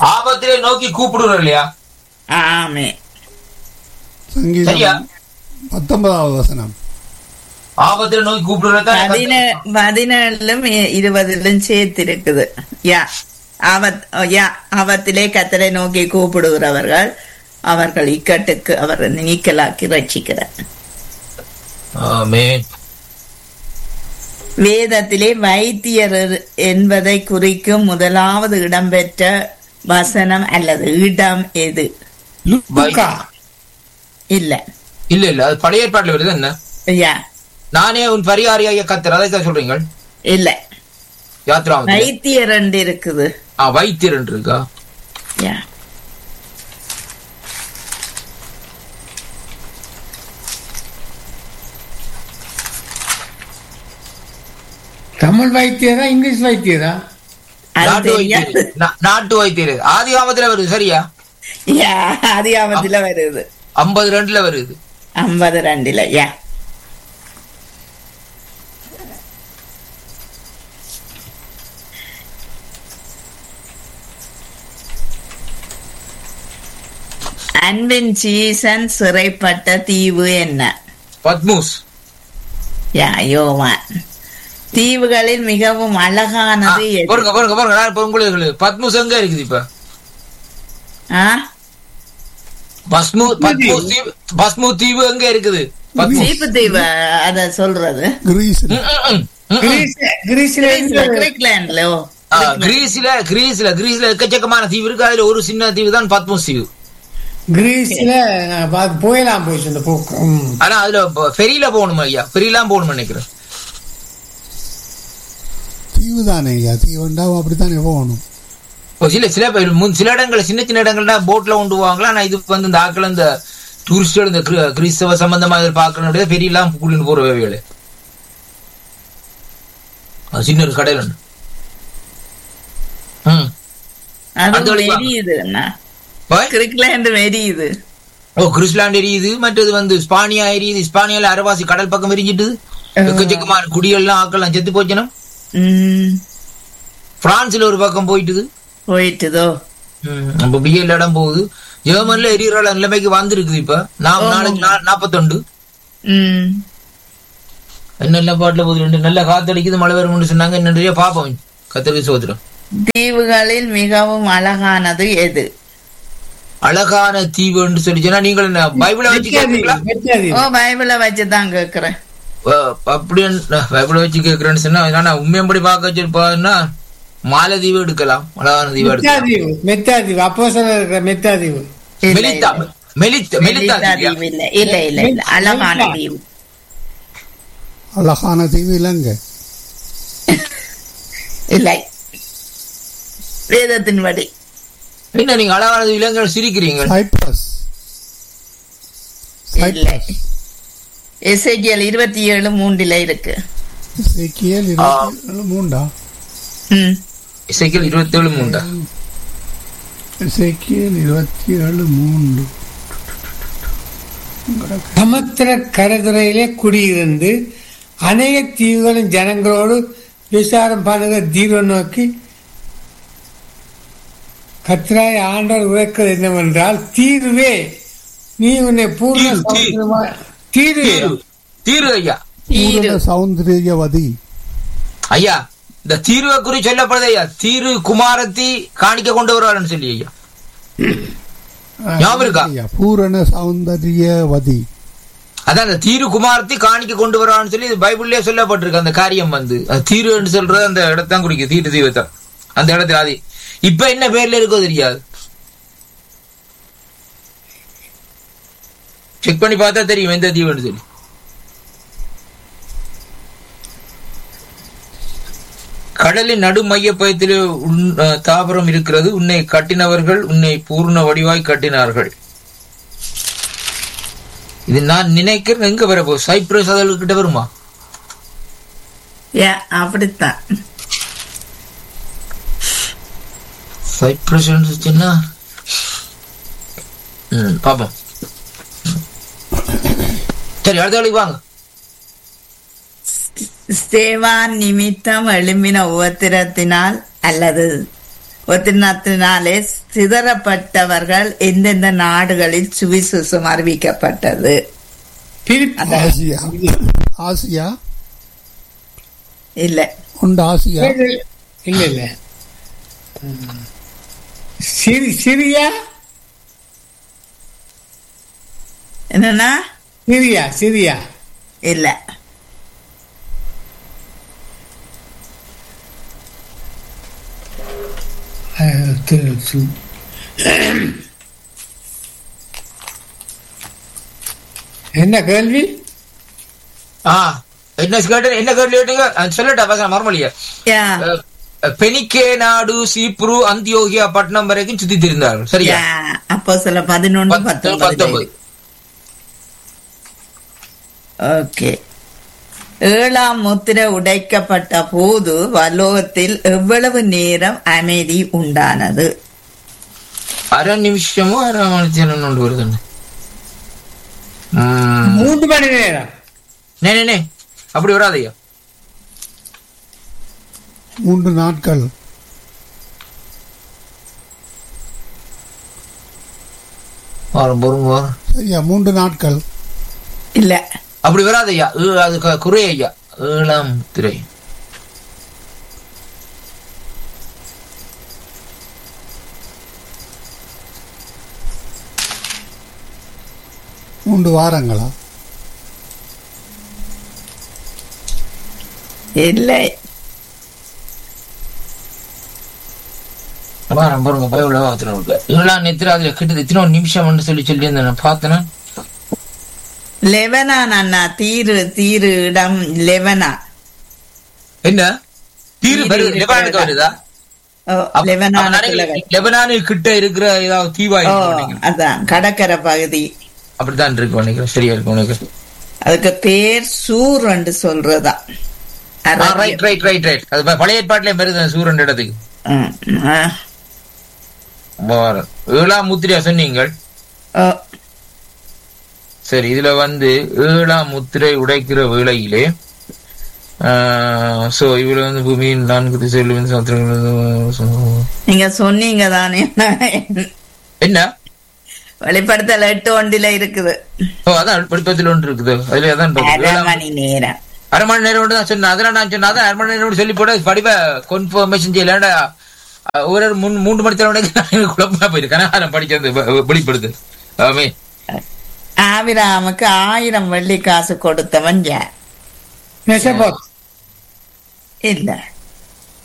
ஆபத்திலே நோக்கி கூப்பிடுறோம் இல்லையா ஆமே சரியா? சங்கீதம் பத்தொன்பதாவது வசனம் ஆபத்திலே நோக்கி கூப்பிடுறதா பதினே பதினேழும் இ- இருபதிலும் சேர்த்து இருக்குது யா ஆபத் யா ஆபத்திலே கத்தரை நோக்கி கூப்பிடுகிறவர்கள் அவர்கள் இக்கட்டுக்கு அவர் நீக்கலாக்கி ரட்சிக்கிறார் ஆமென் வேதத்திலே வைத்தியர் என்பதை குறிக்கும் முதலாவது இடம்பெற்ற வசனம் அல்லது இடம் எது லூக்கா இல்ல இல்ல இல்ல அது பழைய ஏற்பாட்டுல வருது என்ன யா நானே உன் பரிகாரியாக கத்தர் அதை தான் சொல்றீங்க இல்ல யாத்ரா வைத்தியர் ரெண்டு இருக்குது வைத்தியர் இருக்கா யா தமிழ் வைத்தியரா இங்கிலீஷ் வைத்தியரா அது நாட்டு தெரியாது வைத்தியர் நா- நாட்டு வைத்தியர் ஆதி காமத்துல வருது சரியா யா அதிகாமத்துல வருது ஐம்பது ரெண்டுல வருது ஐம்பது ரெண்டுல யா அன்பின் சீசன் சிறைப்பட்ட தீவு என்ன பத்மூஸ் யா யோவான் தீவுகளில் மிகவும் ஆ, அழகானது எது? பாருங்க பாருங்க பாருங்க நான் இப்ப உங்களுக்கு பத்மூஸ் எங்க இருக்குது இப்ப ஆ? பஸ்மு பத்மூஸ் தீவு பஸ்மு தீவு எங்க இருக்குது பத்மூஸ் சீப்பு தீவு அத சொல்றது கிரீஸ் ம், ம், ம், ம். கிரீஸ் கிரீஸ்ல கிரீஸ்ல, கிரீக்லாண்ட்ல ஓ ஆ, கிரீஸ்ல கிரீஸ்ல கிரீஸ்ல எக்கச்சக்கமான தீவு இருக்கு அதுல ஒரு சின்ன தீவு தான் பத்மூஸ் தீவு கிரீஸ்ல நான் பார்த்து போயலாம் போயிடுச்சு இந்த போக்கு ம். ஆனா அதுல ஃபெரியில போகணும் ஐயா ஃபெரிலாம் போகணும் நினைக்கிறேன் தீவு தானே ஐயா தீவுண்டா அப்படித்தானே போகணும் இப்போ சில சில பேர் முன் சில இடங்கள் சின்ன சின்ன இடங்கள்ல போட்ல கொண்டு போவாங்களா ஆனா இது வந்து இந்த ஆட்கள் இந்த டூரிஸ்டோட இந்த கிரி- கிறிஸ்தவ சம்பந்தமா இதில் பார்க்கணும் பெரியலாம் கூட்டிட்டு போற வேலைகளை அது சின்ன ஒரு கடையில் உண்டு. ம் அது அடுத்த வழி வா. எரியுது என்ன பாய். கிரிக்லாண்ட் எரியுது ஓ கிறிஸ்லாண்ட் எரியுது மற்றது வந்து ஸ்பானியா எரியுது ஸ்பானியால அரவாசி கடல் பக்கம் எரிஞ்சிட்டு எக்கச்சக்கமான குடியெல்லாம் ஆக்கெல்லாம் செத்து போச்சுனா ம் பிரான்ஸ்ல ஒரு பக்கம் போயிட்டுது போயிட்டுதோ ம், அப்ப பிஎல் இடம் போகுது ஜெர்மன்ல எரியுற நிலைமைக்கு வந்திருக்குது இப்ப நாம் நாளைக்கு நா- நாப்பத்தொண்டு ம் நல்ல பாட்டுல போகுது ரெண்டு நல்ல காத்தடிக்குது மழை வரும்னு சொன்னாங்க இன்னும் நிறைய பாப்போம் கத்திரிக்கை சோத்திரம் தீவுகளில் மிகவும் அழகானது எது அழகான தீவுன்னு சொல்லி சொன்னா நீங்கள் என்ன பைபிளை வச்சு கேட்பீங்களா வெற்றியாதீவு. ஓ பைபிளை வச்சுதான் கேக்குறேன் அப்படி பைபிளை வச்சு கேட்கிறேன்னு சொன்னா ஆனா உண்மையம்படி பார்க்க வச்சிருப்பாங்கன்னா மாலதீவு எடுக்கலாம் அழகான தீவு எடுக்கலாம் மெத்தாதீவு மெத்தாதீவு அப்போ இருக்கிற மெத்தாதீவு இல்ல, மெலித்தா இல்ல. மெலித்த மெலித்தா மெலிதா தீவியா? தீவு இல்ல இல்ல இல்ல இல்ல அழகான மெலிதா. தீவு அழகான தீவு இல்லைங்க இல்லை வேதத்தின்படி என்ன நீங்க அழகான இளைஞர்கள் சிரிக்கிறீங்க சைப்ரஸ் இல்லை எசேக்கியல் இருபத்தி ஏழு மூன்றுல இருக்கு இசைக்கியல் இருபத்தி ஏழு மூண்டா ம் இசைக்கல் இருபத்தி ஏழு மூண்டா இசைக்கியல் இருபத்தி ஏழு மூன்று சமுத்திர கடற்கரையிலே குடியிருந்து அநேக தீவுகளின் ஜனங்களோடு விசாரம் பண்ணுகிற தீர்வை நோக்கி கத்ராய் ஆண்டவர் உரைக்கிறது என்னவென்றால் தீர்வே நீ உன்னை பூர்ண தீர்வு, தீர்வு. சமுத்திரமாய் தீர்வே தீரு தீரு ஐயா தீரு பூரண சௌந்தரியவதி ஐயா இந்த தீர்வை குறி சொல்லப்படுது ஐயா தீரு குமாரத்தி காணிக்க கொண்டு வருவாருன்னு சொல்லி ஐயா ஞாபகம் இருக்கா? ஐயா, பூரண சௌந்தரியவதி அதான் அந்த தீரு குமாரத்தி காணிக்க கொண்டு வருவான்னு சொல்லி இது பைபிள்லயே சொல்லப்பட்டிருக்கு அந்த காரியம் வந்து அது தீருன்னு சொல்றது அந்த இடத்தான் குறிக்கும் தீரு தீவத்தை அந்த இடத்துல அது இப்ப என்ன பேர்ல இருக்கோ தெரியாது செக் பண்ணி பார்த்தா தெரியும் எந்த தீவுன்னு சொல்லி கடலின் நடு மையப்பயத்திலே உன் அஹ், தாவரம் இருக்கிறது உன்னை கட்டினவர்கள் உன்னை பூர்ண வடிவாய் கட்டினார்கள் இது நான் நினைக்கிறேன் எங்க வரப்போ சைப்ரஸ் அதழ்கிட்ட வருமா ஏ அப்படித்தான் சைப்ரஸ் இருந்துச்சுன்னா ம் பாப்போம் சரி அடுத்த வேலைக்கு வாங்க ஸ்தேவான் நிமித்தம் எழும்பின உபத்திரத்தினால் அல்லது ஒத்தினத்தினாலே சிதறப்பட்டவர்கள் எந்தெந்த நாடுகளில் சுவிசேஷம் அறிவிக்கப்பட்டது பிரிப்பு ஆசியா ஆசியா இல்ல உண்டு ஆசியா இல்ல இல்ல ம். சிரி சிரியா என்னன்னா சிரியா சிரியா இல்ல அஹ், திரு- சு- என்ன கேள்வி ஆ என்ன கேட்டு என்ன கேள்வி கேட்டீங்க அஹ் சொல்லட்டா பசங்க மறுமொழிய யா பெனிக்கே நாடு சீப்ரு அந்தியோகியா பட்டணம் வரைக்கும் சுத்தி திரிந்தார்கள் சரியா யா அப்போ சில பதினொன்று பத்து- பத்தொன்பது பத்தொன்பது ஓகே ஏழாம் முத்திரை உடைக்கப்பட்ட போது வலோகத்தில் எவ்வளவு நேரம் அமைதி உண்டானது அரை நிமிஷமும் அரை மணி நேரம் ஒன்று வருதுன்னு ம். மூன்று மணி நேரம் நே நே, நே அப்படி வராது ஐயா மூன்று நாட்கள் வாரம் பொறுங்க வாரம் சரியா மூன்று நாட்கள் இல்ல அப்படி வராது ஐயா ஏ- அது க- குறை ஐயா ஏழாம் திரை மூன்று வாரங்களா இல்லை வாரம் பொறுங்க போய் உள்ள வாரத்துல இருக்கு ஏழாம் நேரத்துல அதுல கிட்ட எத்தனை நிமிஷம் சொல்லி சொல்லி நான் பார்த்தேன்னா லெவனான் அண்ணா தீரு தீரு இடம் லெவனா என்ன தீரு தீரு வருது இருக்கிற லெபனானுக்கு இடம். வருதா ஓ, அப்ப- அப்ப லெபனானுக்குள்ள நினைக்கிறேன் வரும். லெபனானு கிட்ட இருக்கிற ஏதாவது தீவா ஓ இருக்கும் நினைக்கிறேன். அதான் கடற்கரை பகுதி அப்படித்தான் இருக்கு நினைக்கிறேன் சரியா இருக்கும் நினைக்கிறேன் அதுக்கு பேர் சூர் என்று சொல்றதா ரைட் ரைட் ரைட் ரைட் அது ப- பழைய ஏற்பாட்டிலே வருது சூரன் இடத்துக்கு ம், ஆ. வாரம். ஏழாம் முத்திரையா சொன்னீங்கள் ஓ, சரி இதுல வந்து ஏழாம் முத்திரை உடைக்கிற வேளையிலே சோ இவரு வந்து பூமியின் நான்கு திசையில் வந்து சமுத்திரங்கள் நீங்க சொன்னீங்க தானே என்ன வெளிப்படுத்தல் எட்டு ஒன்றில இருக்குது ஓ அதான் படிப்பத்தில் ஒன்று இருக்குது அதுல அதான் இருக்குது. அரை ஏழாம் மணி நேரம் அரை மணி நேரம் மட்டும் தான் சொன்னேன் அதெல்லாம் நான் சொன்னேன் அதான் அரை மணி நேரம் மட்டும் சொல்லி போட படிப்ப கன்ஃபர்மேஷன் செய்யலாண்டா ஒரு மூணு மூன்று மணி நேரம் குழப்பமா போயிருக்கேன் நான் படிக்கிறது வெ- வெளிப்படுது ஆமே ஆபிராமுக்கு ஆயிரம் வெள்ளி காசு கொடுத்தவன் யார் மெசபோத் இல்ல